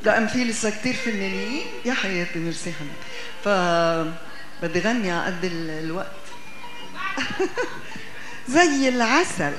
لأن في لسه كثير فنانين يا حياتي ميرسي حنان ف بدي غني على قد الوقت زي العسل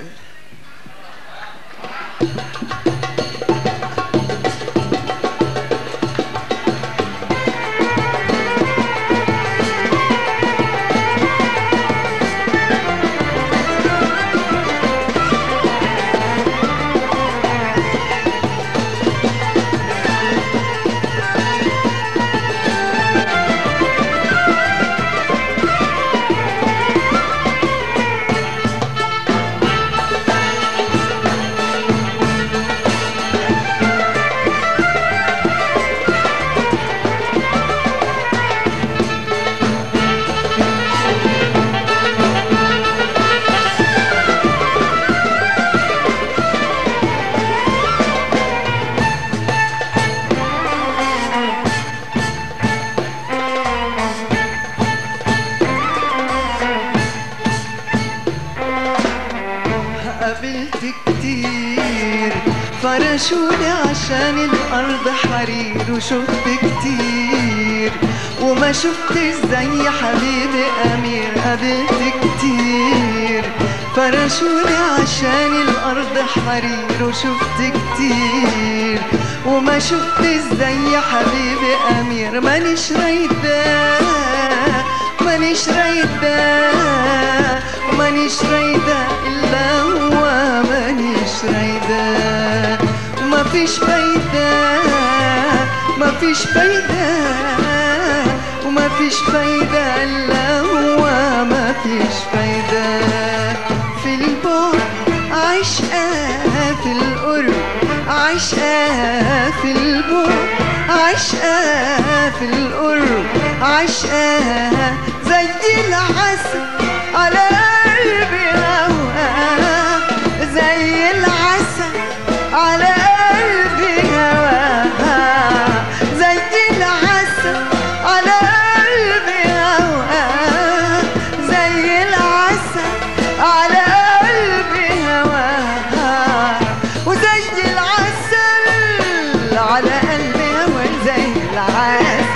قابلت كتير فرشوني عشان الأرض حرير وشفت كتير وما شفتش زي حبيبي أمير قابلت كتير فرشوني عشان الأرض حرير وشفت كتير وما شفتش زي حبيبي أمير مانيش رايدة مانيش رايدة مانيش رايدة إلا هو مانيش رايدة ما فيش فايدة ما فيش فايدة وما فيش فايدة إلا هو ما فيش فايدة في البعد عشقة في القرب عشقة في البعد عشقة في القرب عشقة زي العسل على قلبي هواها زي العسل على قلبي هواها زي العسل على قلبي هواها زي العسل على قلبي هواها وزي العسل على قلبي هواها زي العسل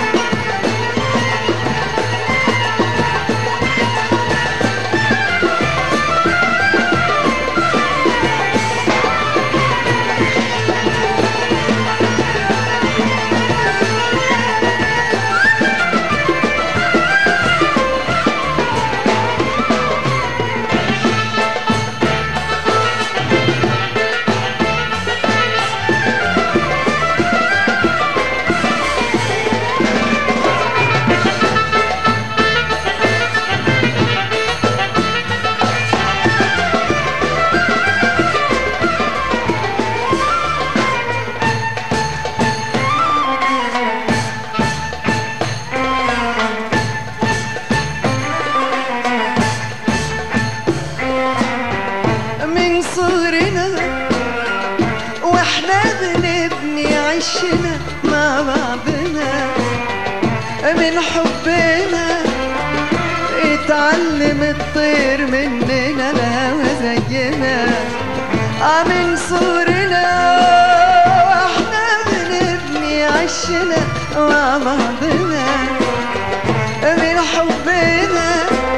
من صغرنا واحنا بنبني عشنا مع بعضنا من حبنا اتعلم الطير مننا الهوى زينا آه من صغرنا واحنا بنبني عشنا مع بعضنا من حبنا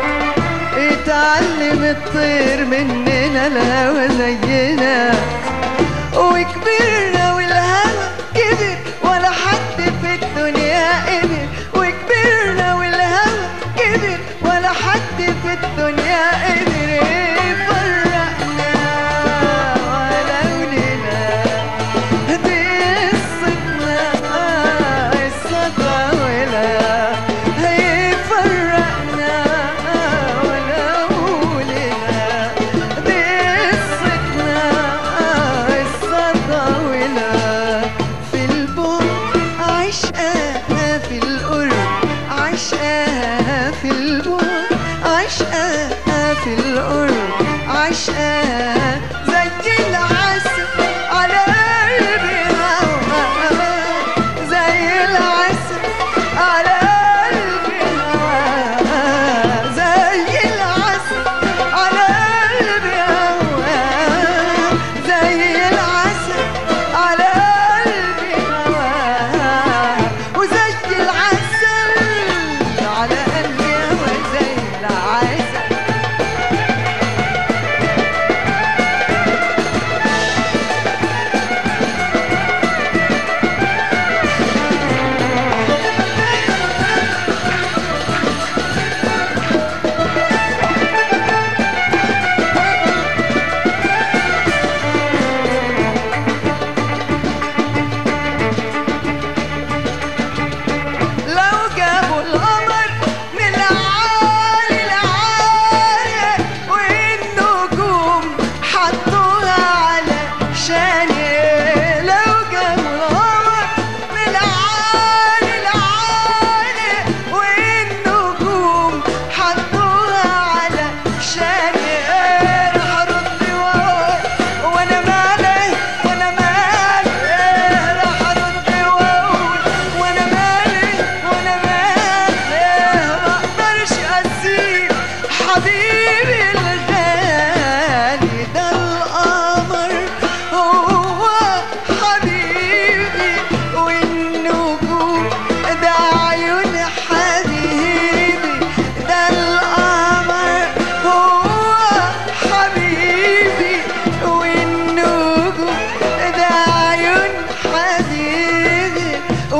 اتعلم الطير مننا الهوى زينا وكبرنا والهوى كبر ولا حد في الدنيا قدر وكبرنا والهوى كبر ولا حد في الدنيا قدر يفرقنا ولا ولنا دي قصتنا آه، قصة طويلة هيفرقنا ولا ولنا دي قصتنا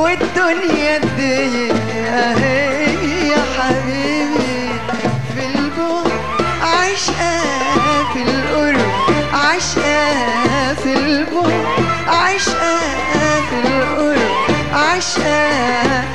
والدنيا دي هي يا حبيبي في البعد عشقة في القرب عشقة في البعد عشقة في القرب عشقة